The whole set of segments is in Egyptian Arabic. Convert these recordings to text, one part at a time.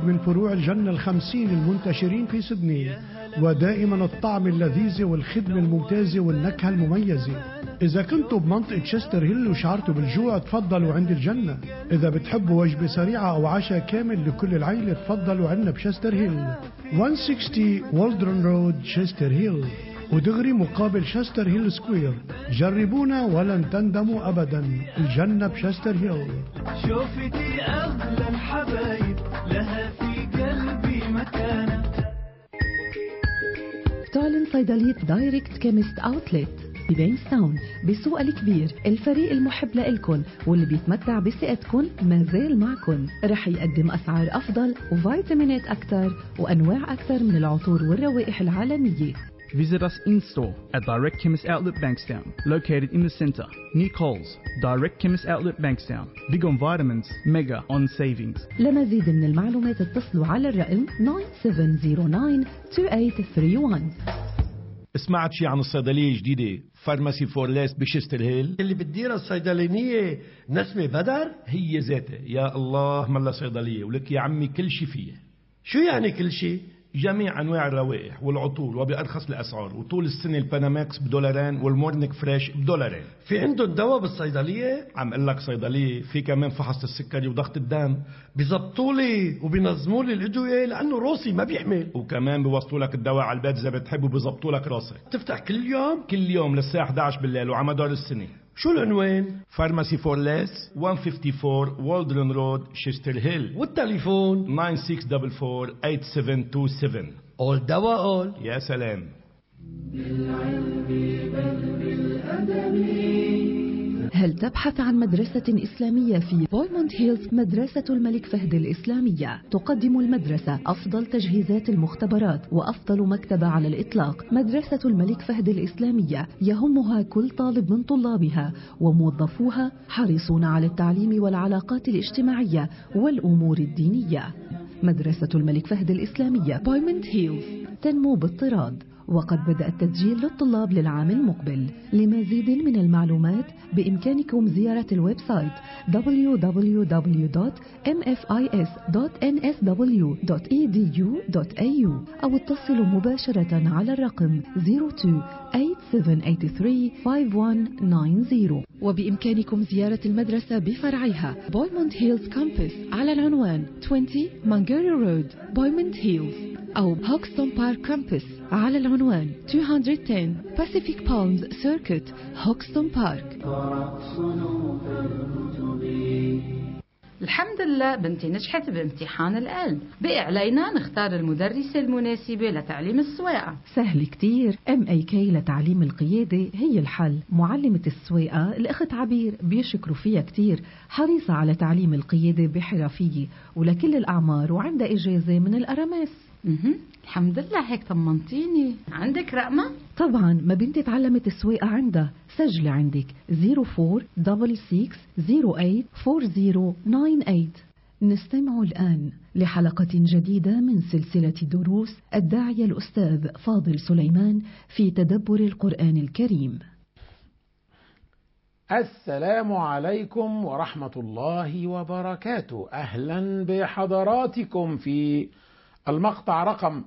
من فروع الجنة الخمسين المنتشرين في سدني ودائما الطعم اللذيذ والخدمة الممتازة والنكهة المميزة إذا كنتوا بمنطقة شستر هيل وشعرتوا بالجوع تفضلوا عند الجنة إذا بتحبوا وجبة سريعة أو عشاء كامل لكل العيلة تفضلوا عنا بشستر هيل 160 والدرن رود شستر هيل ودغري مقابل شستر هيل سكوير جربونا ولن تندموا أبدا الجنة بشستر هيل شوفتي أغلى الحبايب لها في قلبي مكانة تعلن صيدلية دايركت كيمست اوتلت ببينستاون بالسوق الكبير الفريق المحب لإلكن واللي بيتمتع بثقتكن ما زال معكن رح يقدم أسعار أفضل وفيتامينات أكثر وأنواع أكثر من العطور والروائح العالمية Visit us in store at Direct Chemist Outlet Bankstown, located in the centre, near Coles. Direct Chemist Outlet Bankstown. Big on vitamins, mega on savings. لمزيد من المعلومات اتصلوا على الرقم 97092831 سمعت شي عن الصيدلية الجديدة فارماسي فورليس بشستر هيل اللي بتديرها الصيدلانية نسمة بدر هي ذاتها يا الله ملا صيدلية ولك يا عمي كل شي فيها شو يعني كل شيء جميع انواع الروائح والعطور وبارخص الاسعار وطول السنه الباناماكس بدولارين والمورنيك فريش بدولارين في عندهم دواء بالصيدلية عم اقول لك صيدليه في كمان فحص السكري وضغط الدم بيزبطوا لي وبينظموا لي الادوية لانه روسي ما بيحمل وكمان بيوصلوا لك الدواء على البيت اذا بتحب وبيظبطوا لك راسك تفتح كل يوم كل يوم للساعه 11 بالليل وعلى مدار السنه شو العنوان فارماسي فور ليس 154 والدرن رود شيستر هيل والتليفون 9644 اول دواء اول يا سلام هل تبحث عن مدرسة إسلامية في بويموند هيلز مدرسة الملك فهد الإسلامية تقدم المدرسة أفضل تجهيزات المختبرات وأفضل مكتبة على الإطلاق مدرسة الملك فهد الإسلامية يهمها كل طالب من طلابها وموظفوها حريصون على التعليم والعلاقات الاجتماعية والأمور الدينية مدرسة الملك فهد الإسلامية بويموند هيلز تنمو باضطراد وقد بدأ التسجيل للطلاب للعام المقبل لمزيد من المعلومات بإمكانكم زيارة الويب سايت www.mfis.nsw.edu.au أو اتصلوا مباشرة على الرقم 02-8783-5190 وبإمكانكم زيارة المدرسة بفرعها بويموند هيلز كامبس على العنوان 20 مانجيري رود بويموند هيلز أو هوكستون بارك كامبس على العنوان 210 Pacific Palms Circuit هوكستون بارك الحمد لله بنتي نجحت بامتحان القلب بقي علينا نختار المدرسة المناسبة لتعليم السواقة سهل كتير ام اي كي لتعليم القيادة هي الحل معلمة السواقة الأخت عبير بيشكروا فيها كتير حريصة على تعليم القيادة بحرفية ولكل الأعمار وعندها إجازة من الأرامس مهم. الحمد لله هيك طمنتيني عندك رقمة؟ طبعا ما بنتي تعلمت السواقة عندها سجلي عندك 0466084098 نستمع الآن لحلقة جديدة من سلسلة دروس الداعية الأستاذ فاضل سليمان في تدبر القرآن الكريم السلام عليكم ورحمة الله وبركاته أهلا بحضراتكم في المقطع رقم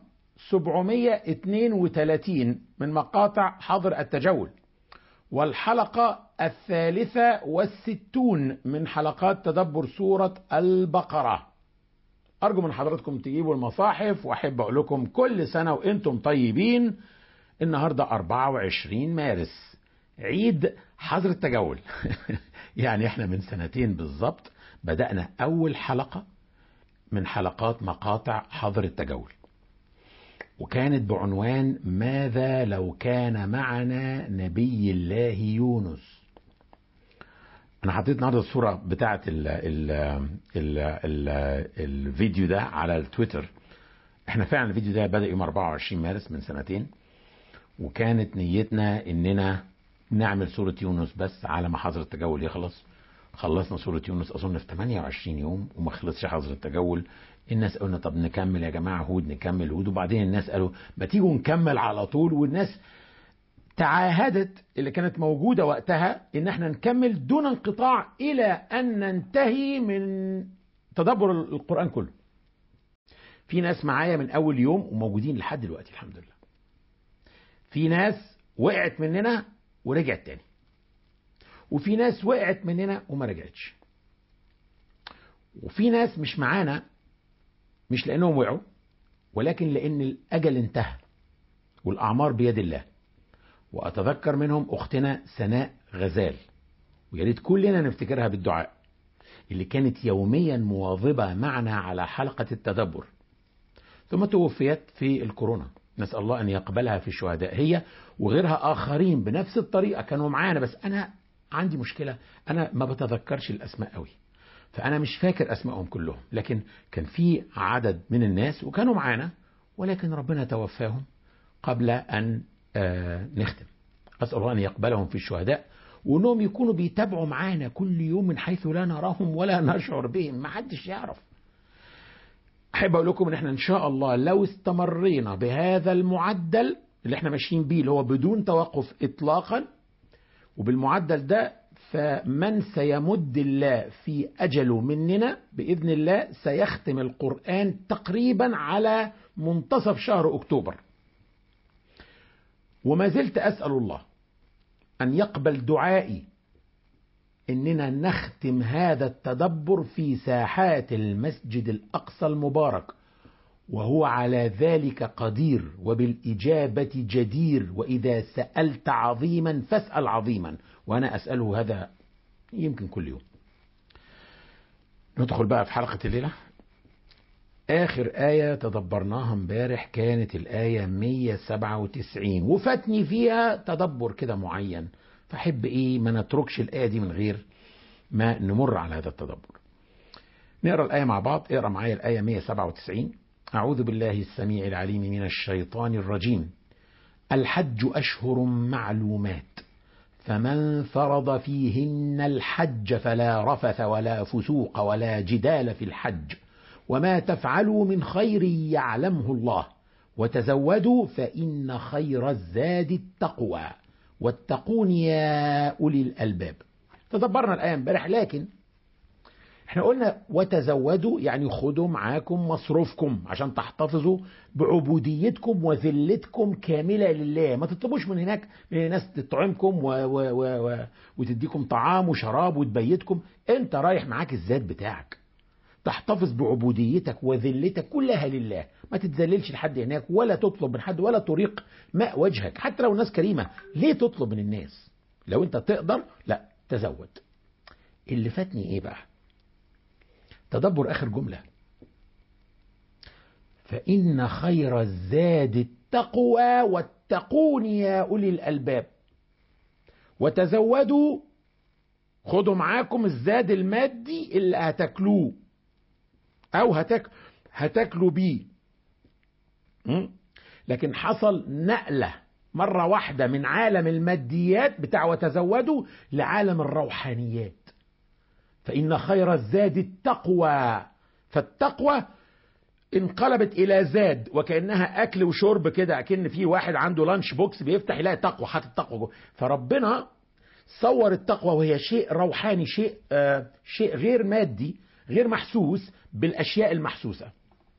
732 من مقاطع حظر التجول والحلقة الثالثة والستون من حلقات تدبر سورة البقرة أرجو من حضراتكم تجيبوا المصاحف وأحب أقول لكم كل سنة وأنتم طيبين النهاردة 24 مارس عيد حظر التجول يعني احنا من سنتين بالظبط بدأنا أول حلقة من حلقات مقاطع حظر التجول وكانت بعنوان ماذا لو كان معنا نبي الله يونس انا حطيت النهارده الصوره بتاعه ال ال ال ال الفيديو ده على التويتر احنا فعلا الفيديو ده بدا يوم 24 مارس من سنتين وكانت نيتنا اننا نعمل سوره يونس بس على ما حظر التجول يخلص خلصنا سورة يونس أظن في 28 يوم وما خلصش حظر التجول الناس قلنا طب نكمل يا جماعة هود نكمل هود وبعدين الناس قالوا ما تيجوا نكمل على طول والناس تعاهدت اللي كانت موجودة وقتها ان احنا نكمل دون انقطاع الى ان ننتهي من تدبر القرآن كله في ناس معايا من اول يوم وموجودين لحد دلوقتي الحمد لله في ناس وقعت مننا ورجعت تاني وفي ناس وقعت مننا وما رجعتش وفي ناس مش معانا مش لانهم وقعوا ولكن لان الاجل انتهى والاعمار بيد الله واتذكر منهم اختنا سناء غزال ويا ريت كلنا نفتكرها بالدعاء اللي كانت يوميا مواظبه معنا على حلقه التدبر ثم توفيت في الكورونا نسال الله ان يقبلها في الشهداء هي وغيرها اخرين بنفس الطريقه كانوا معانا بس انا عندي مشكله انا ما بتذكرش الاسماء قوي فانا مش فاكر اسمائهم كلهم لكن كان في عدد من الناس وكانوا معانا ولكن ربنا توفاهم قبل ان آه نختم اسال الله ان يقبلهم في الشهداء وانهم يكونوا بيتابعوا معانا كل يوم من حيث لا نراهم ولا نشعر بهم ما حدش يعرف احب اقول لكم ان احنا ان شاء الله لو استمرينا بهذا المعدل اللي احنا ماشيين بيه اللي هو بدون توقف اطلاقا وبالمعدل ده فمن سيمد الله في اجله مننا باذن الله سيختم القران تقريبا على منتصف شهر اكتوبر وما زلت اسال الله ان يقبل دعائي اننا نختم هذا التدبر في ساحات المسجد الاقصى المبارك وهو على ذلك قدير وبالاجابه جدير واذا سالت عظيما فاسال عظيما وانا اساله هذا يمكن كل يوم ندخل بقى في حلقه الليله آخر آية تدبرناها امبارح كانت الآية 197 وفاتني فيها تدبر كده معين فأحب إيه ما نتركش الآية دي من غير ما نمر على هذا التدبر نقرأ الآية مع بعض اقرأ معايا الآية 197 أعوذ بالله السميع العليم من الشيطان الرجيم الحج أشهر معلومات فمن فرض فيهن الحج فلا رفث ولا فسوق ولا جدال في الحج وما تفعلوا من خير يعلمه الله وتزودوا فإن خير الزاد التقوى واتقون يا أولي الألباب تدبرنا الآية امبارح لكن احنا قلنا وتزودوا يعني خدوا معاكم مصروفكم عشان تحتفظوا بعبوديتكم وذلتكم كاملة لله ما تطلبوش من هناك من ناس تطعمكم و و و و وتديكم طعام وشراب وتبيتكم انت رايح معاك الذات بتاعك تحتفظ بعبوديتك وذلتك كلها لله ما تتذللش لحد هناك ولا تطلب من حد ولا تريق ماء وجهك حتى لو الناس كريمة ليه تطلب من الناس لو انت تقدر لا تزود اللي فاتني ايه بقى تدبر اخر جملة فإن خير الزاد التقوى واتقون يا أولي الألباب وتزودوا خدوا معاكم الزاد المادي اللي هتاكلوه او هتاك هتاكلوا بيه لكن حصل نقله مره واحده من عالم الماديات بتاع وتزودوا لعالم الروحانيات فان خير الزاد التقوى فالتقوى انقلبت الى زاد وكانها اكل وشرب كده اكن في واحد عنده لانش بوكس بيفتح يلاقي تقوى حاطط تقوى جوه فربنا صور التقوى وهي شيء روحاني شيء آه شيء غير مادي غير محسوس بالاشياء المحسوسه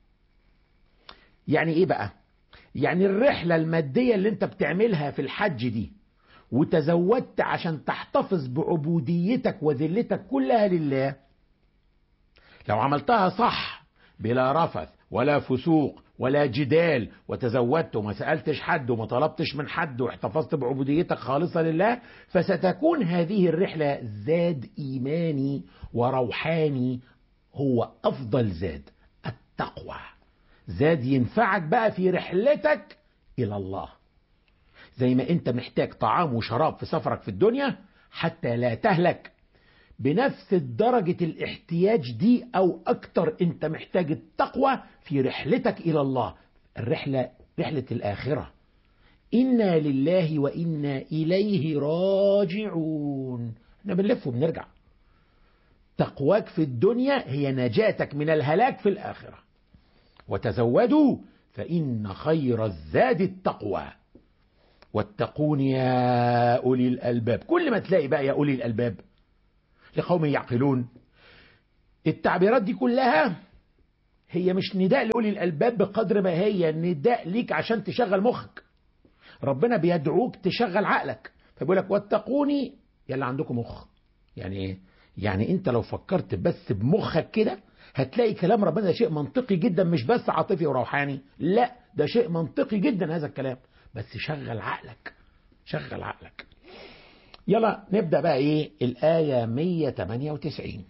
يعني ايه بقى يعني الرحله الماديه اللي انت بتعملها في الحج دي وتزودت عشان تحتفظ بعبوديتك وذلتك كلها لله لو عملتها صح بلا رفث ولا فسوق ولا جدال وتزودت وما سألتش حد وما طلبتش من حد واحتفظت بعبوديتك خالصة لله فستكون هذه الرحلة زاد إيماني وروحاني هو أفضل زاد التقوى زاد ينفعك بقى في رحلتك إلى الله زي ما أنت محتاج طعام وشراب في سفرك في الدنيا حتى لا تهلك بنفس درجة الاحتياج دي أو أكتر أنت محتاج التقوى في رحلتك إلى الله الرحلة رحلة الآخرة إنا لله وإنا إليه راجعون احنا بنلف وبنرجع تقواك في الدنيا هي نجاتك من الهلاك في الآخرة وتزودوا فإن خير الزاد التقوى واتقون يا أولي الألباب كل ما تلاقي بقى يا أولي الألباب لقوم يعقلون التعبيرات دي كلها هي مش نداء لأولي الألباب بقدر ما هي نداء ليك عشان تشغل مخك ربنا بيدعوك تشغل عقلك فبيقول لك واتقوني يلا عندكم مخ يعني ايه يعني انت لو فكرت بس بمخك كده هتلاقي كلام ربنا ده شيء منطقي جدا مش بس عاطفي وروحاني لا ده شيء منطقي جدا هذا الكلام بس شغل عقلك شغل عقلك يلا نبدأ بقى ايه الآية 198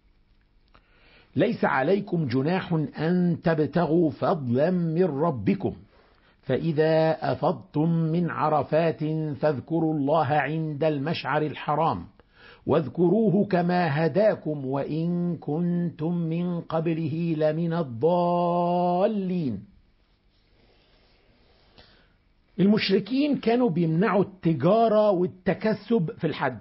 ليس عليكم جناح أن تبتغوا فضلا من ربكم فإذا أفضتم من عرفات فاذكروا الله عند المشعر الحرام واذكروه كما هداكم وإن كنتم من قبله لمن الضالين المشركين كانوا بيمنعوا التجارة والتكسب في الحج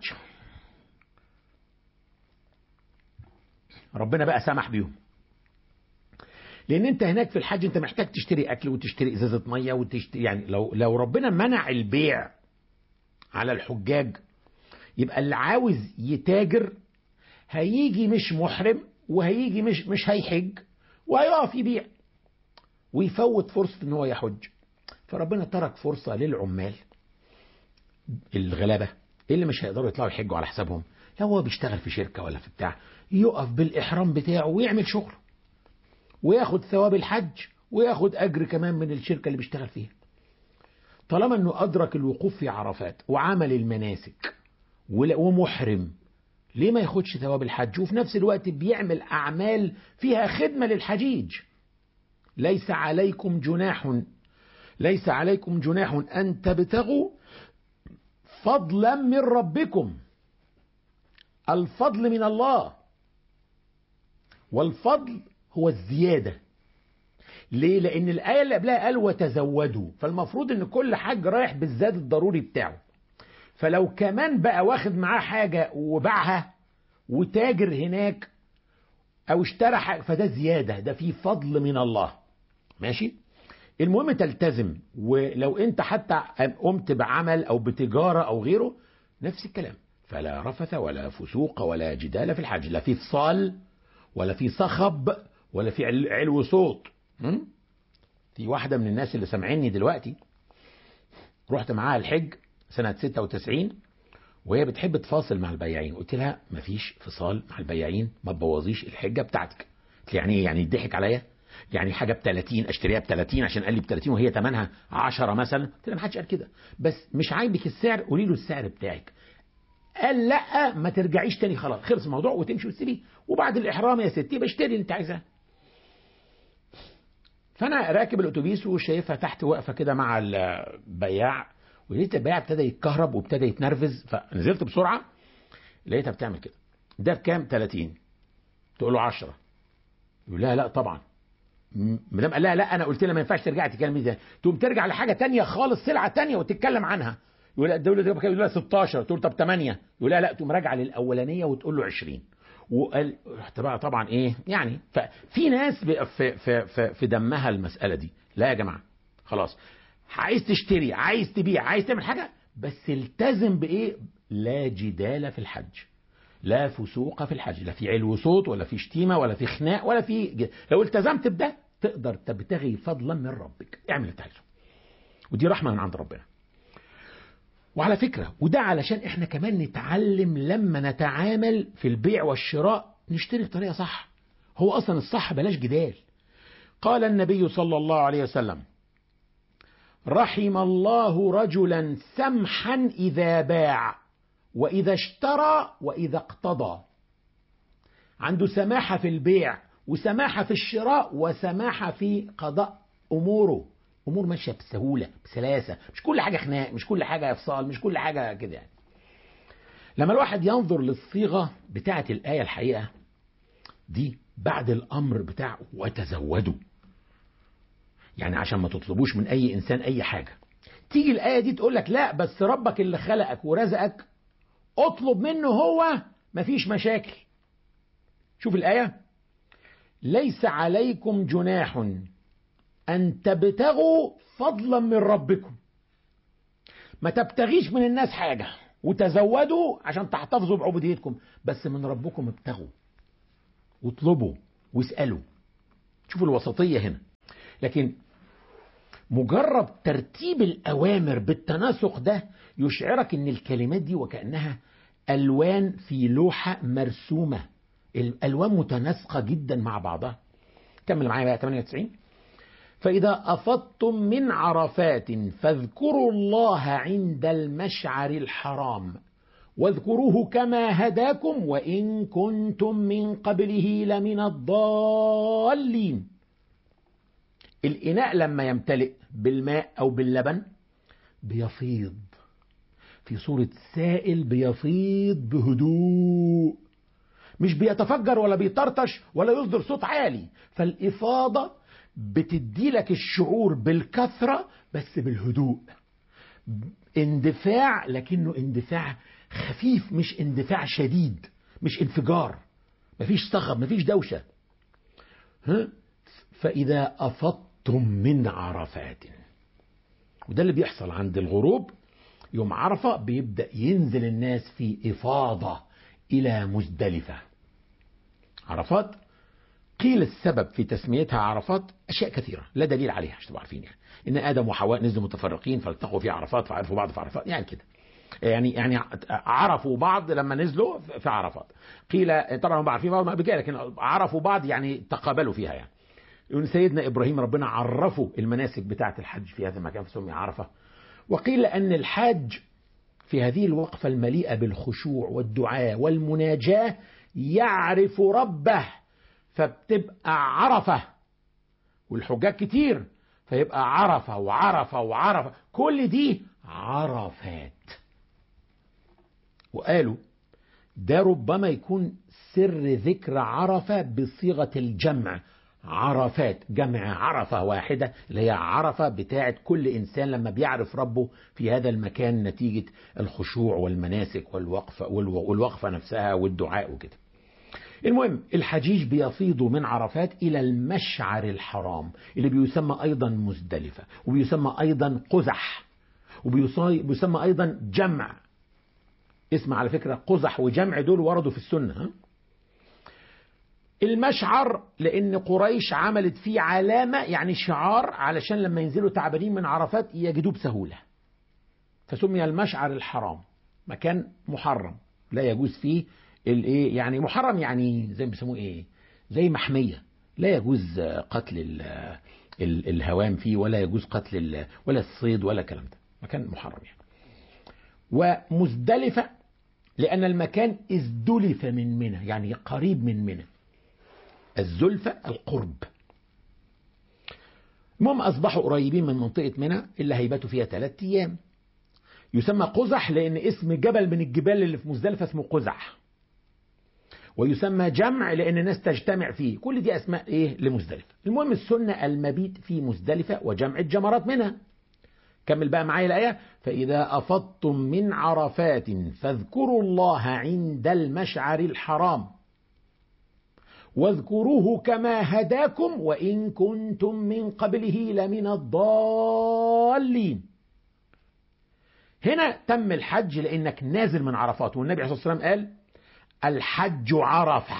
ربنا بقى سمح بيهم لان انت هناك في الحج انت محتاج تشتري اكل وتشتري ازازه ميه وتشتري يعني لو لو ربنا منع البيع على الحجاج يبقى اللي عاوز يتاجر هيجي مش محرم وهيجي مش مش هيحج وهيقف يبيع ويفوت فرصه ان هو يحج فربنا ترك فرصه للعمال الغلابه اللي مش هيقدروا يطلعوا يحجوا على حسابهم لو هو بيشتغل في شركه ولا في بتاع يقف بالاحرام بتاعه ويعمل شغله وياخد ثواب الحج وياخد اجر كمان من الشركه اللي بيشتغل فيها طالما انه ادرك الوقوف في عرفات وعمل المناسك ومحرم ليه ما ياخدش ثواب الحج وفي نفس الوقت بيعمل اعمال فيها خدمه للحجيج ليس عليكم جناح ليس عليكم جناح ان تبتغوا فضلا من ربكم الفضل من الله والفضل هو الزيادة ليه؟ لأن الآية اللي قبلها قال وتزودوا فالمفروض إن كل حاج رايح بالزاد الضروري بتاعه فلو كمان بقى واخد معاه حاجة وباعها وتاجر هناك أو اشترى حاجة فده زيادة ده فيه فضل من الله ماشي؟ المهم تلتزم ولو انت حتى قمت بعمل او بتجارة او غيره نفس الكلام فلا رفث ولا فسوق ولا جدال في الحج لا في فصال ولا في صخب ولا في علو صوت م? في واحدة من الناس اللي سامعيني دلوقتي رحت معاها الحج سنة 96 وهي بتحب تفاصل مع البياعين قلت لها مفيش فصال مع البياعين ما تبوظيش الحجة بتاعتك قلت لي يعني ايه يعني يضحك عليا يعني حاجة ب 30 اشتريها ب 30 عشان قال لي ب 30 وهي ثمنها 10 مثلا قلت لها ما حدش قال كده بس مش عاجبك السعر قولي له السعر بتاعك قال لا ما ترجعيش تاني خلاص خلص الموضوع وتمشي وتسيبيه وبعد الاحرام يا ستي بشتري اللي انت عايزاه فانا راكب الاتوبيس وشايفها تحت واقفه كده مع البياع ولقيت البياع ابتدى يتكهرب وابتدى يتنرفز فنزلت بسرعه لقيتها بتعمل كده ده بكام 30 تقول له 10 يقول لها لا طبعا مدام قال لها لا انا قلت لها ما ينفعش ترجعي تتكلمي ده تقوم ترجع لحاجه تانية خالص سلعه تانية وتتكلم عنها يقول لا الدوله دي يقول لها 16 تقول طب 8 يقول لها لا تقوم راجعه للاولانيه وتقول له 20 وقال رحت بقى طبعا ايه يعني ففي ناس في في في, في دمها المساله دي لا يا جماعه خلاص عايز تشتري عايز تبيع عايز تعمل حاجه بس التزم بايه لا جدال في الحج لا فسوق في الحج لا في علو صوت ولا في شتيمه ولا في خناق ولا في جد. لو التزمت بده تقدر تبتغي فضلا من ربك اعمل اللي عايزه ودي رحمه من عند ربنا وعلى فكرة وده علشان احنا كمان نتعلم لما نتعامل في البيع والشراء نشتري بطريقة صح هو أصلا الصح بلاش جدال قال النبي صلى الله عليه وسلم رحم الله رجلا سمحا إذا باع وإذا اشترى وإذا اقتضى عنده سماحة في البيع وسماحة في الشراء وسماحة في قضاء أموره امور ماشيه بسهوله بسلاسه مش كل حاجه خناق مش كل حاجه افصال مش كل حاجه كده يعني لما الواحد ينظر للصيغه بتاعه الايه الحقيقه دي بعد الامر بتاع وتزودوا يعني عشان ما تطلبوش من اي انسان اي حاجه تيجي الايه دي تقول لك لا بس ربك اللي خلقك ورزقك اطلب منه هو مفيش مشاكل شوف الايه ليس عليكم جناح أن تبتغوا فضلا من ربكم ما تبتغيش من الناس حاجة وتزودوا عشان تحتفظوا بعبوديتكم بس من ربكم ابتغوا واطلبوا واسألوا شوفوا الوسطية هنا لكن مجرد ترتيب الأوامر بالتناسق ده يشعرك أن الكلمات دي وكأنها ألوان في لوحة مرسومة الألوان متناسقة جدا مع بعضها كمل معايا بقى 98 فإذا أفضتم من عرفات فاذكروا الله عند المشعر الحرام واذكروه كما هداكم وإن كنتم من قبله لمن الضالين الإناء لما يمتلئ بالماء أو باللبن بيفيض في صورة سائل بيفيض بهدوء مش بيتفجر ولا بيطرطش ولا يصدر صوت عالي فالإفاضة بتدي لك الشعور بالكثرة بس بالهدوء اندفاع لكنه اندفاع خفيف مش اندفاع شديد مش انفجار مفيش صخب مفيش دوشة ها؟ فإذا أفضتم من عرفات وده اللي بيحصل عند الغروب يوم عرفة بيبدأ ينزل الناس في إفاضة إلى مزدلفة عرفات قيل السبب في تسميتها عرفات أشياء كثيرة لا دليل عليها عشان تبقوا عارفين يعني إن آدم وحواء نزلوا متفرقين فالتقوا في عرفات فعرفوا بعض في عرفات يعني كده يعني يعني عرفوا بعض لما نزلوا في عرفات قيل طبعا هم عارفين بعض قبل لكن عرفوا بعض يعني تقابلوا فيها يعني يقول سيدنا ابراهيم ربنا عرفه المناسك بتاعه الحج في هذا المكان فسمي عرفه وقيل ان الحاج في هذه الوقفه المليئه بالخشوع والدعاء والمناجاه يعرف ربه فبتبقى عرفه والحجاج كتير فيبقى عرفه وعرفه وعرفه كل دي عرفات وقالوا ده ربما يكون سر ذكر عرفة بصيغة الجمع عرفات جمع عرفة واحدة اللي هي عرفة بتاعت كل إنسان لما بيعرف ربه في هذا المكان نتيجة الخشوع والمناسك والوقفة, والوقفة نفسها والدعاء وكده المهم الحجيج بيفيض من عرفات إلى المشعر الحرام اللي بيسمى أيضا مزدلفة وبيسمى أيضا قزح وبيسمى أيضا جمع اسم على فكرة قزح وجمع دول وردوا في السنة ها؟ المشعر لأن قريش عملت فيه علامة يعني شعار علشان لما ينزلوا تعبانين من عرفات يجدوه بسهولة فسمي المشعر الحرام مكان محرم لا يجوز فيه الايه يعني محرم يعني زي ما بيسموه ايه زي محمية لا يجوز قتل ال ال الهوام فيه ولا يجوز قتل ولا الصيد ولا الكلام ده مكان محرم يعني ومزدلفة لأن المكان ازدلف من منى يعني قريب من منى الزلفة القرب المهم أصبحوا قريبين من منطقة منى اللي هيباتوا فيها ثلاثة أيام يسمى قزح لأن اسم جبل من الجبال اللي في مزدلفة اسمه قزح ويسمى جمع لأن الناس تجتمع فيه كل دي أسماء إيه لمزدلفة المهم السنة المبيت في مزدلفة وجمع الجمرات منها كمل بقى معايا الآية فإذا أفضتم من عرفات فاذكروا الله عند المشعر الحرام واذكروه كما هداكم وإن كنتم من قبله لمن الضالين هنا تم الحج لأنك نازل من عرفات والنبي عليه الصلاة والسلام قال الحج عرفة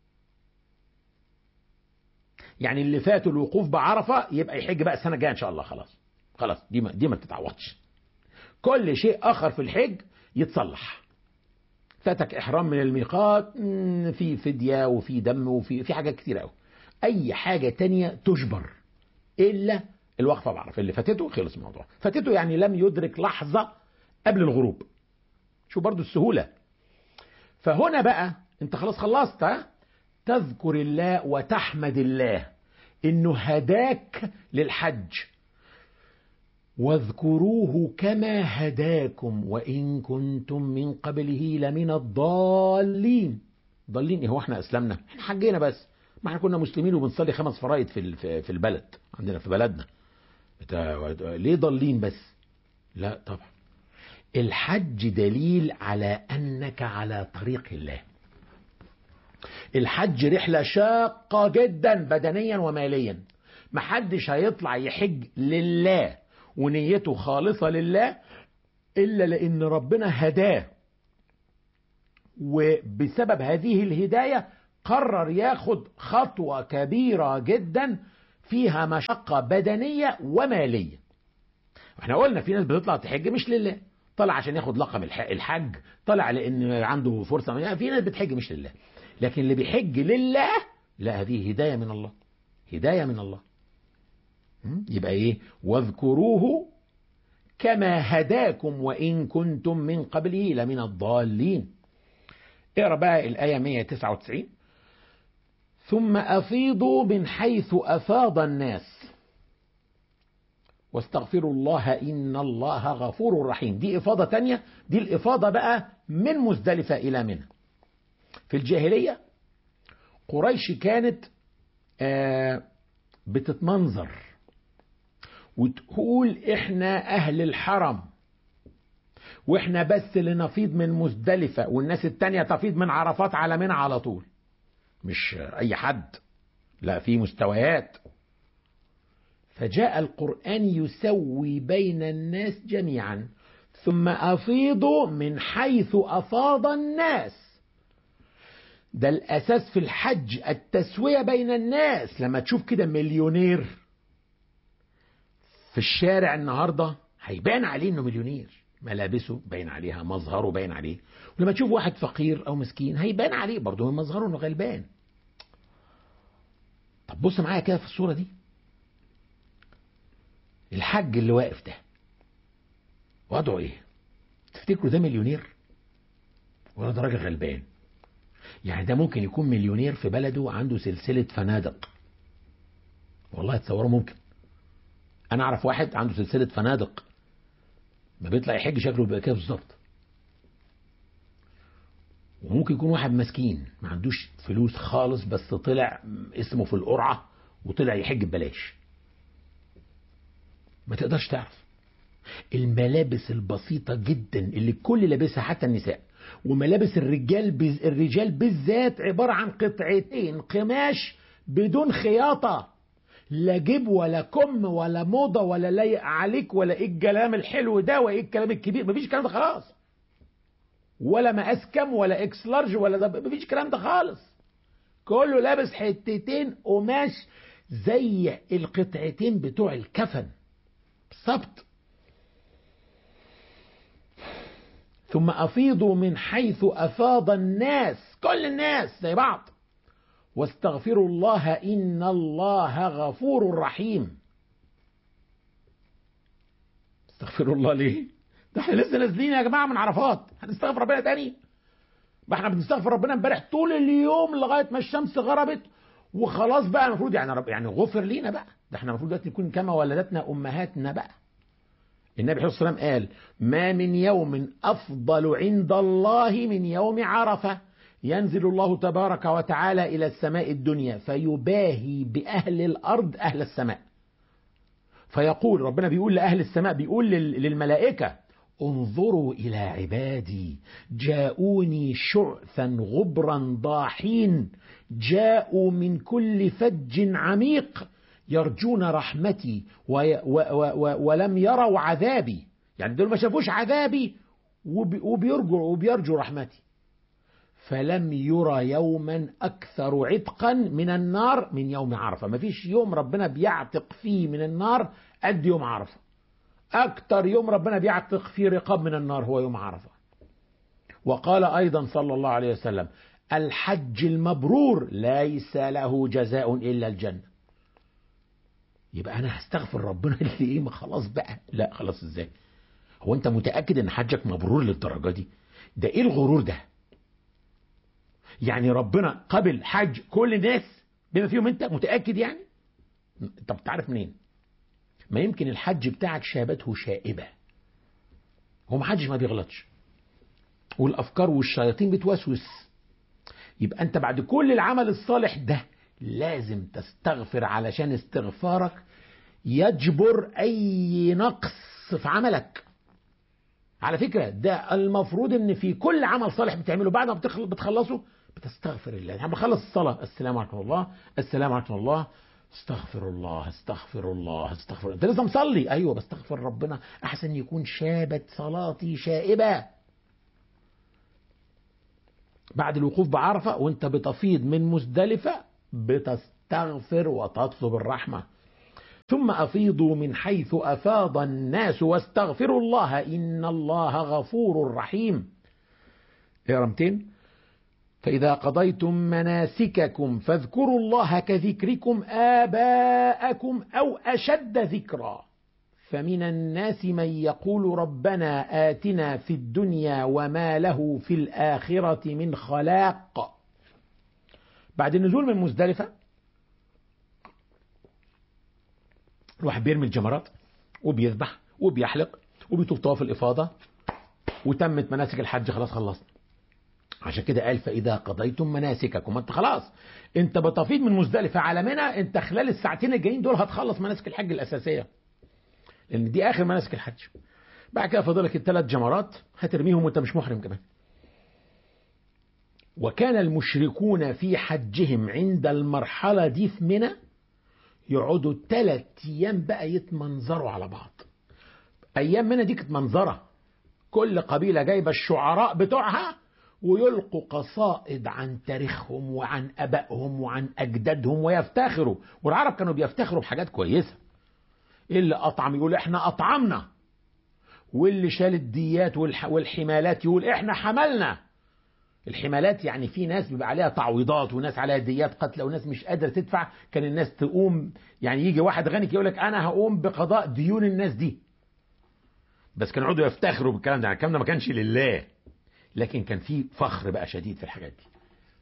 يعني اللي فاتوا الوقوف بعرفة يبقى يحج بقى السنة الجاية إن شاء الله خلاص خلاص دي ما دي ما بتتعوضش كل شيء اخر في الحج يتصلح فاتك احرام من الميقات في فديه وفي دم وفي في حاجات كتير قوي اي حاجه تانية تجبر الا الوقفه بعرف اللي فاتته خلص الموضوع فاتته يعني لم يدرك لحظه قبل الغروب شو برضو السهوله فهنا بقى انت خلاص خلصت ها تذكر الله وتحمد الله انه هداك للحج واذكروه كما هداكم وإن كنتم من قبله لمن الضالين ضالين ايه هو احنا اسلمنا احنا حجينا بس ما احنا كنا مسلمين وبنصلي خمس فرائض في في البلد عندنا في بلدنا ليه ضالين بس لا طبعا الحج دليل على انك على طريق الله الحج رحله شاقه جدا بدنيا وماليا محدش هيطلع يحج لله ونيته خالصة لله إلا لأن ربنا هداه وبسبب هذه الهداية قرر ياخد خطوة كبيرة جدا فيها مشقة بدنية ومالية احنا قلنا في ناس بتطلع تحج مش لله طلع عشان ياخد لقب الح- الحج طلع لان عنده فرصة يعني في ناس بتحج مش لله لكن اللي بيحج لله لا هذه هداية من الله هداية من الله م? يبقى ايه واذكروه كما هداكم وإن كنتم من قبله لمن الضالين اقرا بقى الآية 199 ثم أفيضوا من حيث أفاض الناس واستغفروا الله إن الله غفور رحيم دي إفاضة تانية دي الإفاضة بقى من مزدلفة إلى منى في الجاهلية قريش كانت آه بتتمنظر وتقول احنا اهل الحرم واحنا بس اللي نفيض من مزدلفة والناس التانية تفيض من عرفات على منى على طول مش اي حد لا في مستويات فجاء القرآن يسوي بين الناس جميعا ثم أفيضوا من حيث أفاض الناس ده الأساس في الحج التسوية بين الناس لما تشوف كده مليونير في الشارع النهاردة هيبان عليه انه مليونير ملابسه باين عليها مظهره باين عليه ولما تشوف واحد فقير او مسكين هيبان عليه برضه من مظهره انه غلبان طب بص معايا كده في الصورة دي الحج اللي واقف ده وضعه ايه تفتكروا ده مليونير ولا ده راجل غلبان يعني ده ممكن يكون مليونير في بلده عنده سلسلة فنادق والله تصوروا ممكن انا اعرف واحد عنده سلسله فنادق ما بيطلع يحج شكله بيبقى كده بالظبط وممكن يكون واحد مسكين ما عندوش فلوس خالص بس طلع اسمه في القرعه وطلع يحج ببلاش ما تقدرش تعرف الملابس البسيطة جدا اللي الكل لابسها حتى النساء وملابس الرجال بز... الرجال بالذات عبارة عن قطعتين قماش بدون خياطة لا جيب ولا كم ولا موضة ولا لايق عليك ولا ايه الكلام الحلو ده وايه الكلام الكبير مفيش الكلام ده خلاص ولا مقاس كام ولا اكس لارج ولا ده مفيش الكلام ده خالص كله لابس حتتين قماش زي القطعتين بتوع الكفن بالظبط ثم افيضوا من حيث افاض الناس كل الناس زي بعض واستغفروا الله إن الله غفور رحيم استغفروا الله ليه ده احنا لسه نازلين يا جماعة من عرفات هنستغفر ربنا تاني ما احنا بنستغفر ربنا امبارح طول اليوم لغاية ما الشمس غربت وخلاص بقى المفروض يعني رب يعني غفر لينا بقى ده احنا المفروض دلوقتي نكون كما ولدتنا امهاتنا بقى النبي عليه الصلاه والسلام قال ما من يوم افضل عند الله من يوم عرفه ينزل الله تبارك وتعالى إلى السماء الدنيا فيباهي بأهل الأرض أهل السماء فيقول ربنا بيقول لأهل السماء بيقول للملائكة انظروا إلى عبادي جاءوني شعثا غبرا ضاحين جاءوا من كل فج عميق يرجون رحمتي وي و و و ولم يروا عذابي يعني دول ما شافوش عذابي وبيرجوا وبيرجوا رحمتي فلم يرى يوما أكثر عتقا من النار من يوم عرفة ما فيش يوم ربنا بيعتق فيه من النار قد يوم عرفة أكثر يوم ربنا بيعتق فيه رقاب من النار هو يوم عرفة وقال أيضا صلى الله عليه وسلم الحج المبرور ليس له جزاء إلا الجنة يبقى أنا هستغفر ربنا اللي إيه ما خلاص بقى لا خلاص إزاي هو أنت متأكد إن حجك مبرور للدرجة دي ده إيه الغرور ده يعني ربنا قبل حج كل الناس بما فيهم انت متأكد يعني طب تعرف منين ما يمكن الحج بتاعك شابته شائبة هو ما حدش ما بيغلطش والأفكار والشياطين بتوسوس يبقى أنت بعد كل العمل الصالح ده لازم تستغفر علشان استغفارك يجبر أي نقص في عملك على فكرة ده المفروض ان في كل عمل صالح بتعمله بعد ما بتخلصه بتستغفر الله يعني بخلص الصلاة السلام عليكم الله السلام عليكم الله استغفر الله استغفر الله استغفر الله. انت لسه مصلي ايوه بستغفر ربنا احسن يكون شابت صلاتي شائبة بعد الوقوف بعرفة وانت بتفيض من مزدلفة بتستغفر وتطلب الرحمة ثم أفيضوا من حيث أفاض الناس واستغفروا الله إن الله غفور رحيم اقرا 200 فإذا قضيتم مناسككم فاذكروا الله كذكركم آباءكم أو أشد ذكرًا فمن الناس من يقول ربنا آتنا في الدنيا وما له في الآخرة من خلاق بعد النزول من مزدلفة الواحد بيرمي الجمرات وبيذبح وبيحلق وبيطوف طواف الإفاضة وتمت مناسك الحج خلاص خلصنا عشان كده قال فإذا قضيتم مناسككم انت خلاص انت بتفيض من مزدلفة على منى انت خلال الساعتين الجايين دول هتخلص مناسك الحج الأساسية لان دي اخر مناسك الحج بعد كده فاضلك الثلاث جمرات هترميهم وانت مش محرم كمان وكان المشركون في حجهم عند المرحلة دي في منى يقعدوا ثلاث ايام بقى يتمنظروا على بعض ايام منى دي كانت منظرة كل قبيلة جايبة الشعراء بتوعها ويلقوا قصائد عن تاريخهم وعن ابائهم وعن اجدادهم ويفتخروا والعرب كانوا بيفتخروا بحاجات كويسه اللي أطعم يقول إحنا أطعمنا واللي شال الديات والحمالات يقول إحنا حملنا الحمالات يعني في ناس بيبقى عليها تعويضات وناس عليها ديات قتلى وناس مش قادرة تدفع كان الناس تقوم يعني يجي واحد غني يقول لك أنا هقوم بقضاء ديون الناس دي بس كانوا يقعدوا يفتخروا بالكلام ده يعني الكلام ده ما كانش لله لكن كان في فخر بقى شديد في الحاجات دي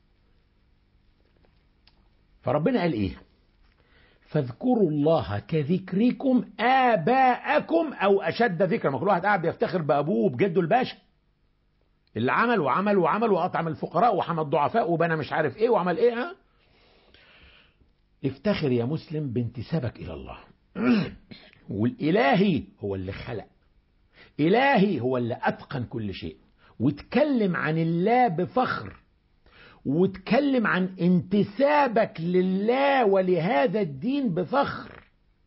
فربنا قال ايه فاذكروا الله كذكركم آباءكم أو أشد ذكرا ما كل واحد قاعد بيفتخر بأبوه وبجده الباشا اللي عمل وعمل وعمل وأطعم الفقراء وحمى الضعفاء وبنى مش عارف إيه وعمل إيه ها؟ افتخر يا مسلم بانتسابك إلى الله والإلهي هو اللي خلق إلهي هو اللي أتقن كل شيء واتكلم عن الله بفخر واتكلم عن انتسابك لله ولهذا الدين بفخر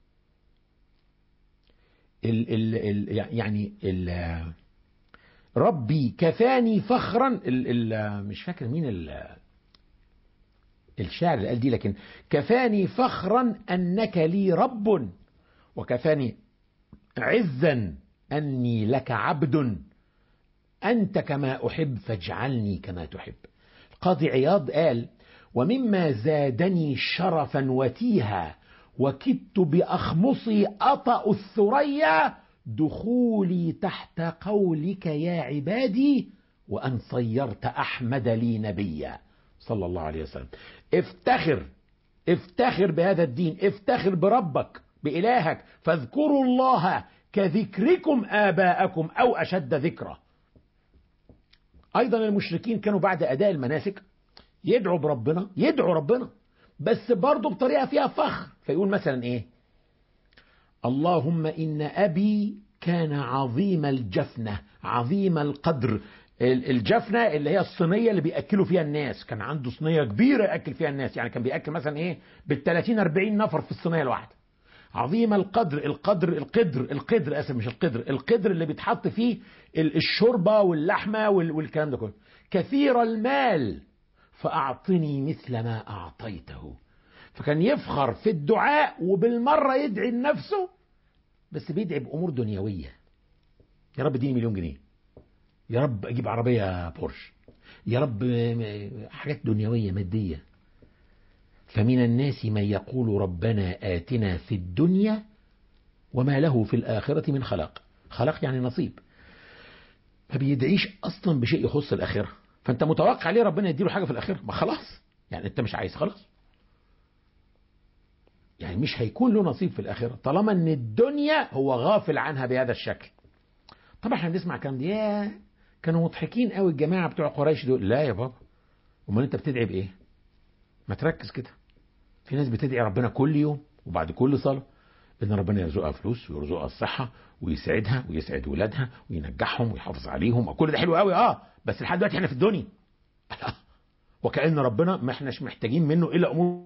ال ال ال يعني ال ربي كفاني فخرا ال ال مش فاكر مين ال الشاعر اللي قال دي لكن كفاني فخرا انك لي رب وكفاني عزا اني لك عبد انت كما احب فاجعلني كما تحب قاضي عياض قال ومما زادني شرفا وتيها وكدت بأخمصي أطأ الثريا دخولي تحت قولك يا عبادي وأن صيرت أحمد لي نبيا صلى الله عليه وسلم افتخر افتخر بهذا الدين افتخر بربك بإلهك فاذكروا الله كذكركم آباءكم أو أشد ذكرًا أيضا المشركين كانوا بعد أداء المناسك يدعوا بربنا يدعوا ربنا بس برضه بطريقة فيها فخر فيقول مثلا إيه اللهم إن أبي كان عظيم الجفنة عظيم القدر الجفنة اللي هي الصينية اللي بيأكلوا فيها الناس كان عنده صينية كبيرة يأكل فيها الناس يعني كان بيأكل مثلا إيه بال 30 40 نفر في الصينية الواحدة عظيم القدر القدر القدر القدر اسف مش القدر القدر اللي بيتحط فيه الشوربه واللحمه والكلام ده كله كثير المال فاعطني مثل ما اعطيته فكان يفخر في الدعاء وبالمره يدعي لنفسه بس بيدعي بامور دنيويه يا رب اديني مليون جنيه يا رب اجيب عربيه بورش يا رب حاجات دنيويه ماديه فمن الناس من يقول ربنا آتنا في الدنيا وما له في الآخرة من خلاق خلاق يعني نصيب ما بيدعيش أصلا بشيء يخص الآخرة فأنت متوقع ليه ربنا يديله حاجة في الآخرة ما خلاص يعني أنت مش عايز خلاص يعني مش هيكون له نصيب في الآخرة طالما أن الدنيا هو غافل عنها بهذا الشكل طبعا احنا بنسمع كلام دي يا كانوا مضحكين قوي الجماعة بتوع قريش دول لا يا بابا امال انت بتدعي بايه ما تركز كده في ناس بتدعي ربنا كل يوم وبعد كل صلاة ان ربنا يرزقها فلوس ويرزقها الصحة ويسعدها ويسعد ولادها وينجحهم ويحافظ عليهم وكل ده حلو قوي اه بس لحد دلوقتي احنا في الدنيا وكأن ربنا ما احناش محتاجين منه الا امور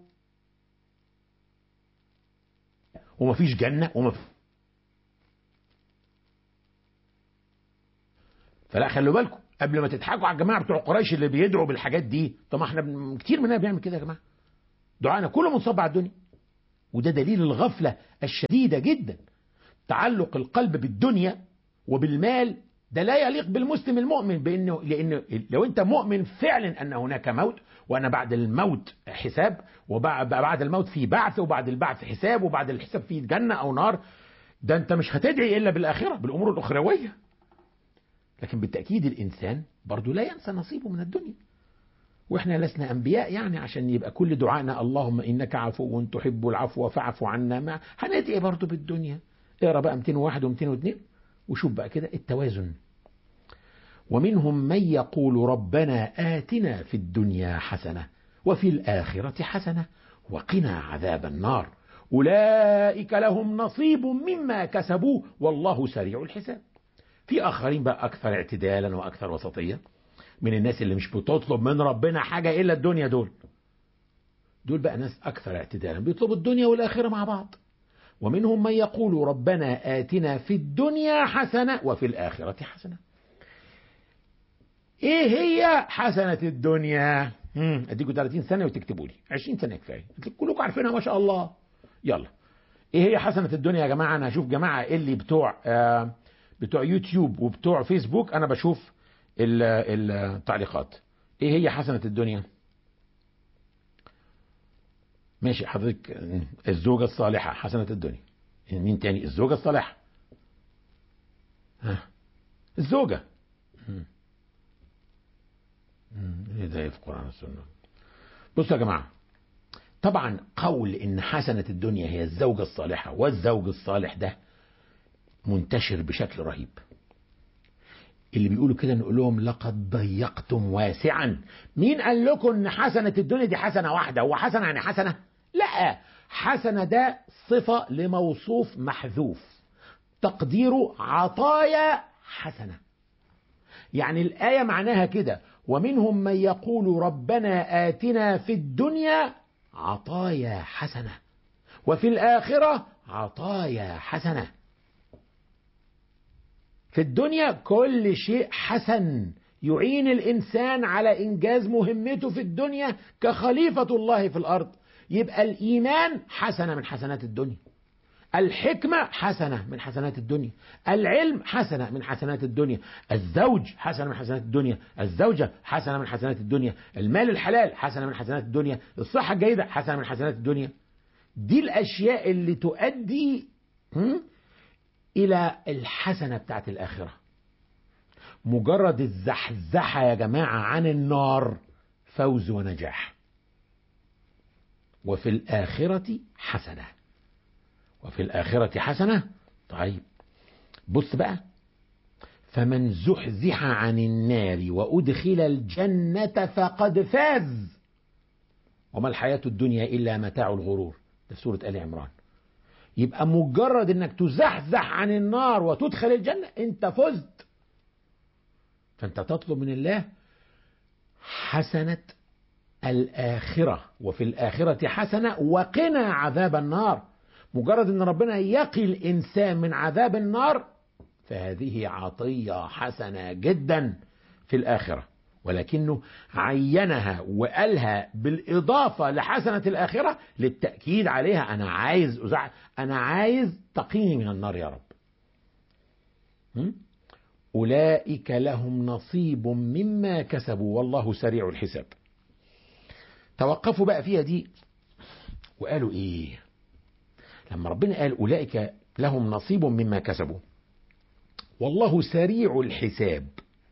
ومفيش جنة ومفيش فلا خلوا بالكم قبل ما تضحكوا على الجماعه بتوع قريش اللي بيدعوا بالحاجات دي طب ما احنا بن- كتير مننا بيعمل كده يا جماعه دعانا كله منصب على الدنيا وده دليل الغفله الشديده جدا تعلق القلب بالدنيا وبالمال ده لا يليق بالمسلم المؤمن بانه لانه لو انت مؤمن فعلا ان هناك موت وان بعد الموت حساب وبعد الموت في بعث وبعد البعث حساب وبعد الحساب في جنه او نار ده انت مش هتدعي الا بالاخره بالامور الاخرويه لكن بالتاكيد الانسان برضه لا ينسى نصيبه من الدنيا واحنا لسنا انبياء يعني عشان يبقى كل دعائنا اللهم انك عفو تحب العفو فاعف عنا ما هندعي برضه بالدنيا اقرا بقى 201 و202 وشوف بقى كده التوازن ومنهم من يقول ربنا آتنا في الدنيا حسنة وفي الآخرة حسنة وقنا عذاب النار أولئك لهم نصيب مما كسبوا والله سريع الحساب في آخرين بقى أكثر اعتدالا وأكثر وسطية من الناس اللي مش بتطلب من ربنا حاجة إلا الدنيا دول دول بقى ناس أكثر اعتدالا بيطلبوا الدنيا والآخرة مع بعض ومنهم من يقول ربنا آتنا في الدنيا حسنة وفي الآخرة حسنة ايه هي حسنة الدنيا مم، اديكوا 30 سنة وتكتبوا لي 20 سنة كفاية كلكم عارفينها ما شاء الله يلا ايه هي حسنة الدنيا يا جماعة انا هشوف جماعة اللي بتوع آه بتوع يوتيوب وبتوع فيسبوك انا بشوف ال- ال- التعليقات ايه هي حسنة الدنيا ماشي حضرتك آه، الزوجة الصالحة حسنة الدنيا مين تاني الزوجة الصالحة ها الزوجة مم. مم. ايه ده إيه في القرآن والسنة بصوا يا جماعة طبعا قول ان حسنة الدنيا هي الزوجة الصالحة والزوج الصالح ده منتشر بشكل رهيب اللي بيقولوا كده نقول لهم لقد ضيقتم واسعا مين قال لكم ان حسنة الدنيا دي حسنة واحدة هو حسنة يعني حسنة لا حسنة ده صفة لموصوف محذوف تقديره عطايا حسنة يعني الآية معناها كده ومنهم من يقول ربنا آتنا في الدنيا عطايا حسنة وفي الآخرة عطايا حسنة في الدنيا كل شيء حسن يعين الإنسان على إنجاز مهمته في الدنيا كخليفة الله في الأرض يبقى الإيمان حسنة من حسنات الدنيا الحكمة حسنة من حسنات الدنيا العلم حسنة من حسنات الدنيا الزوج حسنة من حسنات الدنيا الزوجة حسنة من حسنات الدنيا المال الحلال حسنة من حسنات الدنيا الصحة الجيدة حسنة من حسنات الدنيا دي الأشياء اللي تؤدي هم، إلى الحسنة بتاعت الآخرة مجرد الزحزحة يا جماعة عن النار فوز ونجاح وفي الآخرة حسنة وفي الآخرة حسنة طيب بص بقى فمن زحزح عن النار وأدخل الجنة فقد فاز وما الحياة الدنيا إلا متاع الغرور ده في سورة آل عمران يبقى مجرد انك تزحزح عن النار وتدخل الجنة انت فزت فانت تطلب من الله حسنة الآخرة وفي الآخرة حسنة وقنا عذاب النار مجرد ان ربنا يقي الانسان من عذاب النار فهذه عطيه حسنه جدا في الاخره ولكنه عينها وقالها بالاضافه لحسنه الاخره للتاكيد عليها انا عايز أزع... انا عايز تقيني من النار يا رب م? اولئك لهم نصيب مما كسبوا والله سريع الحساب توقفوا بقى فيها دي وقالوا ايه لما ربنا قال أولئك لهم نصيب مما كسبوا والله سريع الحساب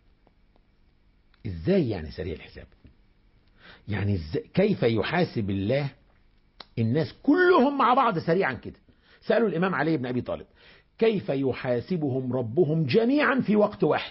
ازاي يعني سريع الحساب يعني إزاي كيف يحاسب الله الناس كلهم مع بعض سريعا كده سألوا الإمام علي بن أبي طالب كيف يحاسبهم ربهم جميعا في وقت واحد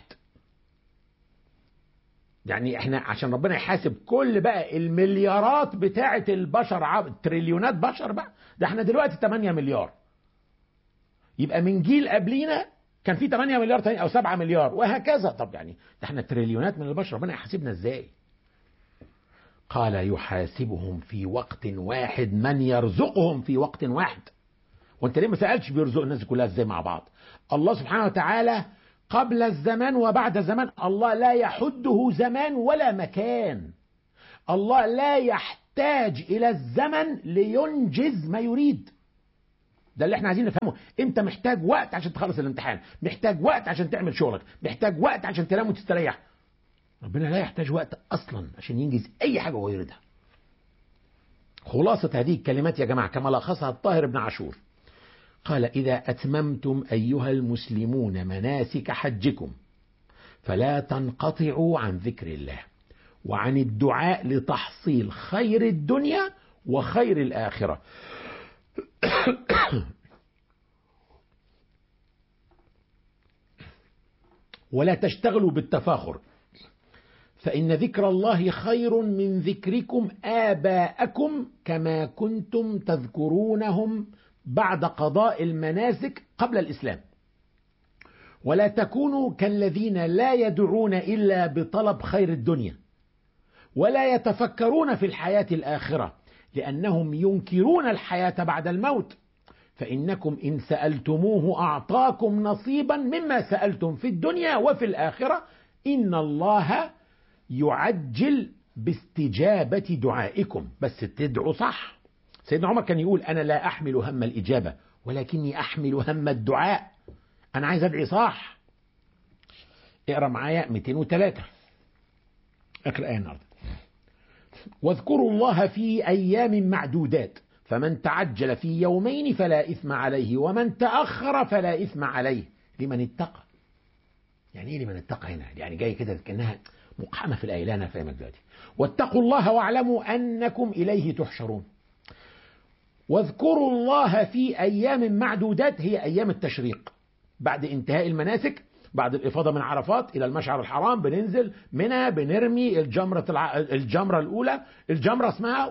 يعني احنا عشان ربنا يحاسب كل بقى المليارات بتاعة البشر عب... تريليونات بشر بقى ده احنا دلوقتي 8 مليار يبقى من جيل قبلينا كان في 8 مليار تاني او 7 مليار وهكذا طب يعني ده احنا تريليونات من البشر ربنا يحاسبنا ازاي قال يحاسبهم في وقت واحد من يرزقهم في وقت واحد وانت ليه ما سالتش بيرزق الناس كلها ازاي مع بعض الله سبحانه وتعالى قبل الزمان وبعد الزمان الله لا يحده زمان ولا مكان الله لا يحتاج إلى الزمن لينجز ما يريد ده اللي احنا عايزين نفهمه انت محتاج وقت عشان تخلص الامتحان محتاج وقت عشان تعمل شغلك محتاج وقت عشان تنام وتستريح ربنا لا يحتاج وقت اصلا عشان ينجز اي حاجه هو يريدها خلاصة هذه الكلمات يا جماعة كما لخصها الطاهر بن عاشور قال إذا أتممتم أيها المسلمون مناسك حجكم فلا تنقطعوا عن ذكر الله وعن الدعاء لتحصيل خير الدنيا وخير الآخرة ولا تشتغلوا بالتفاخر فإن ذكر الله خير من ذكركم آباءكم كما كنتم تذكرونهم بعد قضاء المناسك قبل الإسلام ولا تكونوا كالذين لا يدعون إلا بطلب خير الدنيا ولا يتفكرون في الحياة الآخرة لأنهم ينكرون الحياة بعد الموت فإنكم إن سألتموه أعطاكم نصيبا مما سألتم في الدنيا وفي الآخرة إن الله يعجل باستجابة دعائكم بس تدعوا صح سيدنا عمر كان يقول أنا لا أحمل هم الإجابة ولكني أحمل هم الدعاء أنا عايز أدعي صح اقرأ معايا 203 اقرأ آية النهارده واذكروا الله في أيام معدودات فمن تعجل في يومين فلا إثم عليه ومن تأخر فلا إثم عليه لمن اتقى يعني إيه لمن اتقى هنا يعني جاي كده كأنها مقحمة في الآية لا أنا فاهمك دلوقتي واتقوا الله واعلموا أنكم إليه تحشرون واذكروا الله في أيام معدودات هي أيام التشريق بعد انتهاء المناسك بعد الإفاضة من عرفات إلى المشعر الحرام بننزل منها بنرمي الجمرة الع... الجمرة الأولى الجمرة اسمها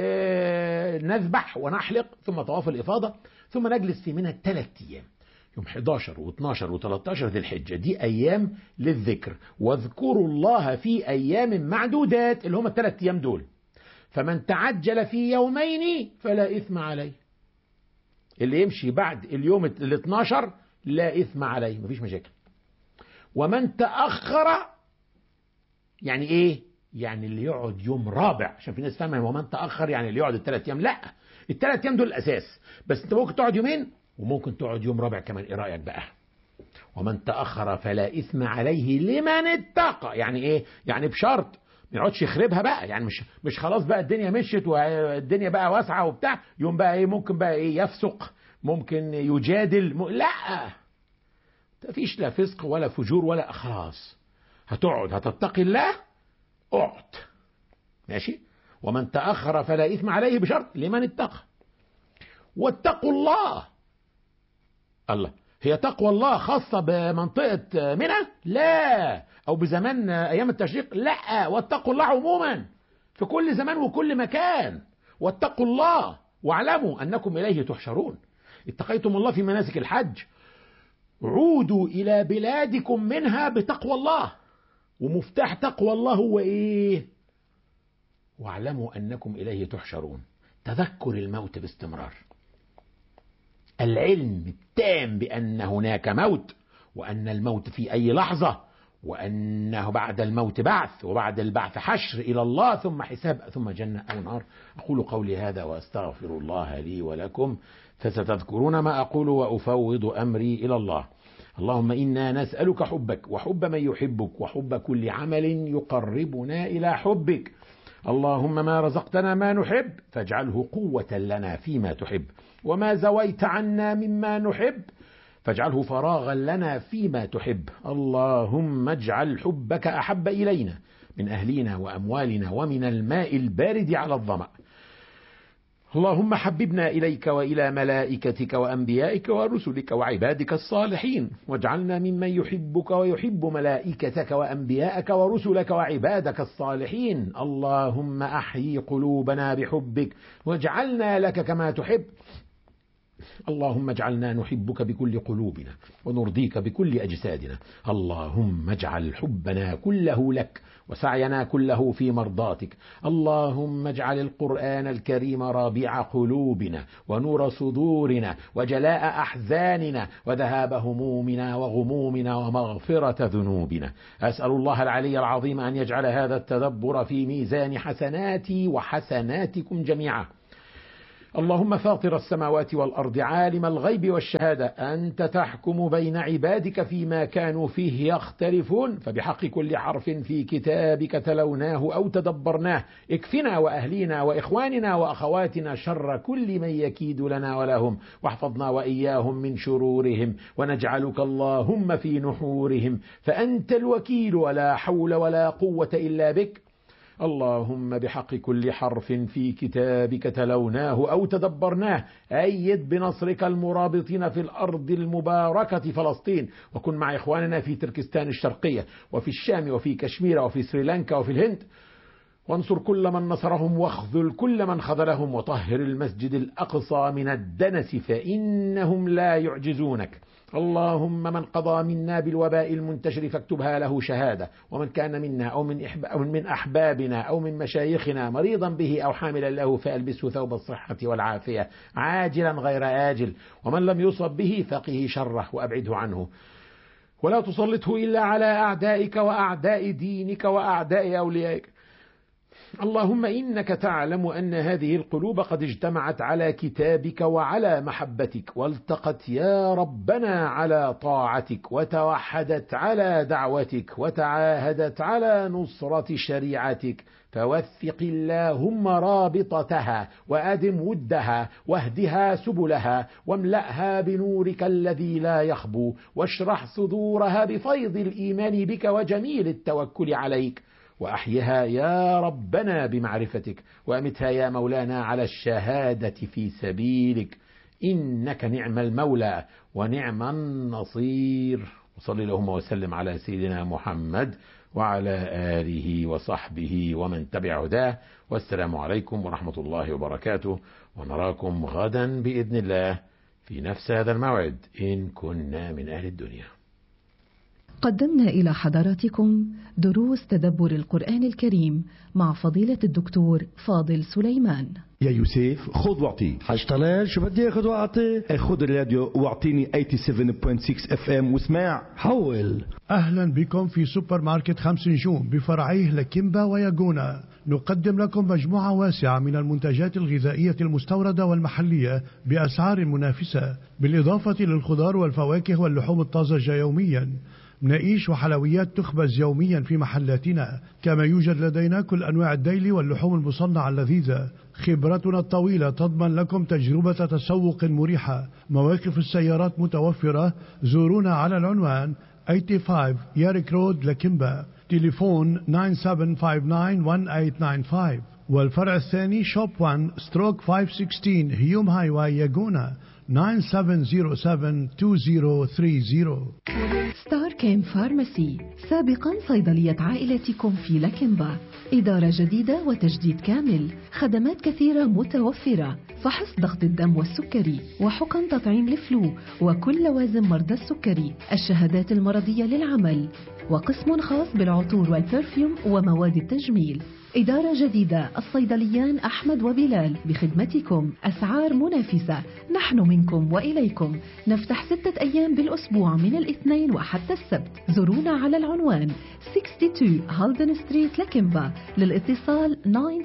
ونذبح ونحلق ثم طواف الإفاضة ثم نجلس في منها ثلاث أيام يوم 11 و12 و13 ذي الحجة دي أيام للذكر واذكروا الله في أيام معدودات اللي هم الثلاث أيام دول فمن تعجل في يومين فلا إثم عليه اللي يمشي بعد اليوم ال 12 لا إثم عليه مفيش مشاكل ومن تأخر يعني إيه؟ يعني اللي يقعد يوم رابع عشان في ناس فاهمة ومن تأخر يعني اللي يقعد الثلاث أيام لا الثلاث أيام دول الأساس بس أنت ممكن تقعد يومين وممكن تقعد يوم رابع كمان إيه رأيك بقى؟ ومن تأخر فلا إثم عليه لمن اتقى يعني إيه؟ يعني بشرط ما يقعدش يخربها بقى يعني مش مش خلاص بقى الدنيا مشيت والدنيا بقى واسعه وبتاع يوم بقى ايه ممكن بقى ايه يفسق ممكن يجادل م... لا مفيش لا فسق ولا فجور ولا خلاص هتقعد هتتقي الله اقعد ماشي ومن تأخر فلا إثم عليه بشرط لمن اتقى واتقوا الله الله هي تقوى الله خاصة بمنطقة منى لا أو بزمان أيام التشريق لا واتقوا الله عموما في كل زمان وكل مكان واتقوا الله واعلموا أنكم إليه تحشرون اتقيتم الله في مناسك الحج عودوا إلى بلادكم منها بتقوى الله ومفتاح تقوى الله هو إيه واعلموا أنكم إليه تحشرون تذكر الموت باستمرار العلم التام بأن هناك موت وأن الموت في أي لحظة وأنه بعد الموت بعث وبعد البعث حشر إلى الله ثم حساب ثم جنة أو نار أقول قولي هذا وأستغفر الله لي ولكم فستذكرون ما أقول وأفوض أمري إلى الله اللهم إنا نسألك حبك وحب من يحبك وحب كل عمل يقربنا إلى حبك اللهم ما رزقتنا ما نحب فاجعله قوة لنا فيما تحب وما زويت عنا مما نحب فاجعله فراغا لنا فيما تحب اللهم اجعل حبك أحب إلينا من أهلنا وأموالنا ومن الماء البارد على الظمأ اللهم حببنا إليك وإلى ملائكتك وأنبيائك ورسلك وعبادك الصالحين واجعلنا ممن يحبك ويحب ملائكتك وأنبيائك ورسلك وعبادك الصالحين اللهم أحيي قلوبنا بحبك واجعلنا لك كما تحب اللهم اجعلنا نحبك بكل قلوبنا ونرضيك بكل أجسادنا اللهم اجعل حبنا كله لك وسعينا كله في مرضاتك اللهم اجعل القرآن الكريم رابع قلوبنا ونور صدورنا وجلاء أحزاننا وذهاب همومنا وغمومنا ومغفرة ذنوبنا أسأل الله العلي العظيم أن يجعل هذا التدبر في ميزان حسناتي وحسناتكم جميعا اللهم فاطر السماوات والأرض عالم الغيب والشهادة أنت تحكم بين عبادك فيما كانوا فيه يختلفون فبحق كل حرف في كتابك تلوناه أو تدبرناه اكفنا وأهلينا وإخواننا وأخواتنا شر كل من يكيد لنا ولهم واحفظنا وإياهم من شرورهم ونجعلك اللهم في نحورهم فأنت الوكيل ولا حول ولا قوة إلا بك اللهم بحق كل حرف في كتابك تلوناه أو تدبرناه أيد بنصرك المرابطين في الأرض المباركة فلسطين وكن مع إخواننا في تركستان الشرقية وفي الشام وفي كشمير وفي سريلانكا وفي الهند وانصر كل من نصرهم واخذل كل من خذلهم وطهر المسجد الأقصى من الدنس فإنهم لا يعجزونك اللهم من قضى منا بالوباء المنتشر فاكتبها له شهادة ومن كان منا أو من, أو من أحبابنا أو من مشايخنا مريضا به أو حاملا له فألبسه ثوب الصحة والعافية عاجلا غير آجل ومن لم يصب به فقه شره وأبعده عنه ولا تسلطه إلا على أعدائك وأعداء دينك وأعداء أوليائك اللهم إنك تعلم أن هذه القلوب قد اجتمعت على كتابك وعلى محبتك والتقت يا ربنا على طاعتك وتوحدت على دعوتك وتعاهدت على نصرة شريعتك فوثق اللهم رابطتها وأدم ودها واهدها سبلها واملأها بنورك الذي لا يخبو واشرح صدورها بفيض الإيمان بك وجميل التوكل عليك وأحيها يا ربنا بمعرفتك وأمتها يا مولانا على الشهادة في سبيلك إنك نعم المولى ونعم النصير وصلي اللهم وسلم على سيدنا محمد وعلى آله وصحبه ومن تبع هداه والسلام عليكم ورحمة الله وبركاته ونراكم غدا بإذن الله في نفس هذا الموعد إن كنا من أهل الدنيا قدمنا إلى حضراتكم دروس تدبر القرآن الكريم مع فضيلة الدكتور فاضل سليمان يا يوسف خذ واعطي حاج طلال شو بدي اخذ واعطي خذ الراديو واعطيني 87.6 اف ام واسمع حول أهلا بكم في سوبر ماركت خمس نجوم بفرعيه لكيمبا وياجونا نقدم لكم مجموعة واسعة من المنتجات الغذائية المستوردة والمحلية بأسعار منافسة بالإضافة للخضار والفواكه واللحوم الطازجة يوميا مناقيش وحلويات تخبز يوميا في محلاتنا كما يوجد لدينا كل أنواع الديلي واللحوم المصنعة اللذيذة خبرتنا الطويلة تضمن لكم تجربة تسوق مريحة مواقف السيارات متوفرة زورونا على العنوان 85 يارك رود لكيمبا تليفون 97591895 والفرع الثاني شوب 1 ستروك 516 هيوم هاي واي ياجونا 97072030 ستار كيم فارماسي سابقا صيدلية عائلتكم في لكنبا إدارة جديدة وتجديد كامل خدمات كثيرة متوفرة فحص ضغط الدم والسكري وحقن تطعيم الفلو وكل لوازم مرضى السكري الشهادات المرضية للعمل وقسم خاص بالعطور والبرفيوم ومواد التجميل إدارة جديدة الصيدليان أحمد وبلال بخدمتكم أسعار منافسة نحن منكم وإليكم نفتح ستة أيام بالأسبوع من الاثنين وحتى السبت زورونا على العنوان 62 هالدن ستريت لكمبا للاتصال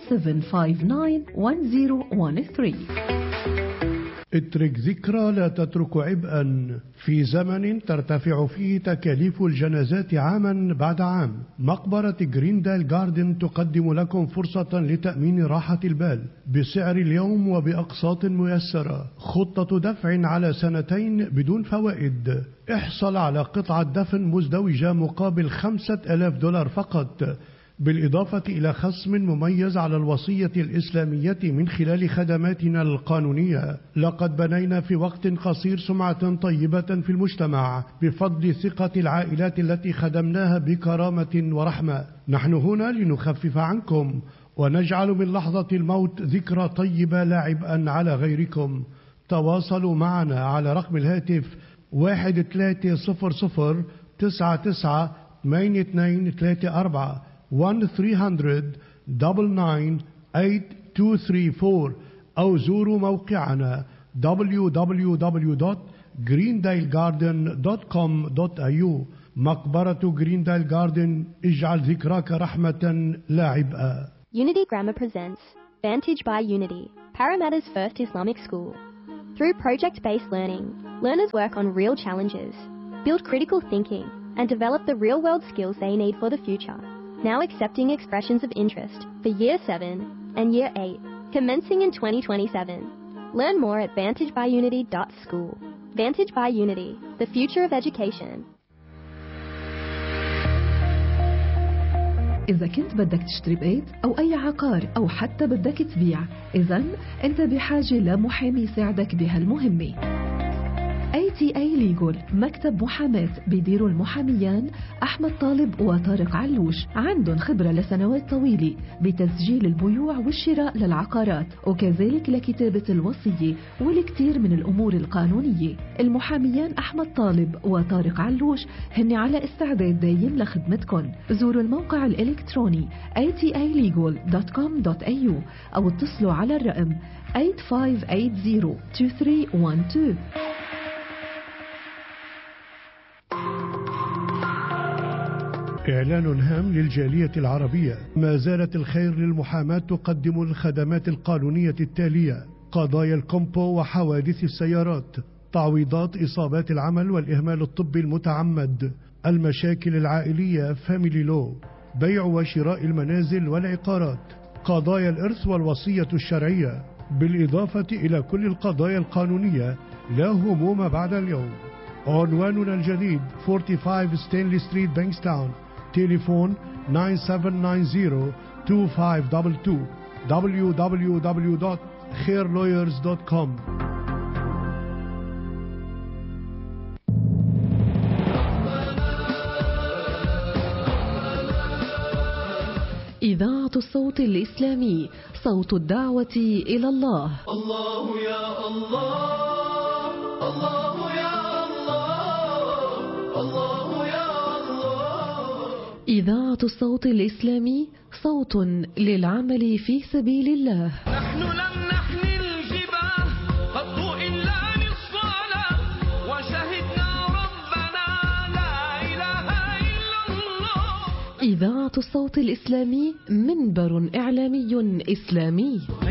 97591013 اترك ذكرى لا تترك عبئا في زمن ترتفع فيه تكاليف الجنازات عاما بعد عام مقبرة جريندال جاردن تقدم لكم فرصة لتأمين راحة البال بسعر اليوم وبأقساط ميسرة خطة دفع على سنتين بدون فوائد احصل على قطعة دفن مزدوجة مقابل خمسة ألاف دولار فقط بالإضافة إلى خصم مميز على الوصية الإسلامية من خلال خدماتنا القانونية لقد بنينا في وقت قصير سمعة طيبة في المجتمع بفضل ثقة العائلات التي خدمناها بكرامة ورحمة نحن هنا لنخفف عنكم ونجعل من لحظة الموت ذكرى طيبة لا عبئا على غيركم تواصلوا معنا على رقم الهاتف 1300 99 8234 1300 998 أو زوروا موقعنا www.greendalegarden.com.au مقبرة جريندايل جاردن اجعل ذكراك رحمة لا عبئا Unity Grammar presents Vantage by Unity, Parramatta's first Islamic school. Through project based learning, learners work on real challenges, build critical thinking, and develop the real world skills they need for the future. Now accepting expressions of interest for Year 7 and Year 8, commencing in 2027. Learn more at vantagebyunity.school. Vantage by Unity, the future of education. إذا كنت بدك تشتري بيت أو أي عقار أو حتى بدك تبيع إذا أنت بحاجة لمحامي يساعدك بهالمهمة ATA Legal مكتب محاماة بيديروا المحاميان أحمد طالب وطارق علوش عندهم خبرة لسنوات طويلة بتسجيل البيوع والشراء للعقارات وكذلك لكتابة الوصية والكثير من الأمور القانونية المحاميان أحمد طالب وطارق علوش هن على استعداد دايم لخدمتكم زوروا الموقع الإلكتروني atalegal.com.au أو اتصلوا على الرقم 8580 2312 إعلان هام للجالية العربية ما زالت الخير للمحاماة تقدم الخدمات القانونية التالية قضايا الكومبو وحوادث السيارات تعويضات إصابات العمل والإهمال الطبي المتعمد المشاكل العائلية فاميلي لو بيع وشراء المنازل والعقارات قضايا الإرث والوصية الشرعية بالإضافة إلى كل القضايا القانونية لا هموم بعد اليوم عنواننا الجديد 45 ستانلي ستريت بانكستاون تليفون 9790 2522 www.khairlawyers.com إذاعة الصوت الإسلامي صوت الدعوة إلى الله الله يا الله الله يا الله الله يا الله إذاعة الصوت الإسلامي صوت للعمل في سبيل الله نحن لم نحمل الجباه قط إلا للصلاة وشهدنا ربنا لا إله إلا الله إذاعة الصوت الإسلامي منبر إعلامي إسلامي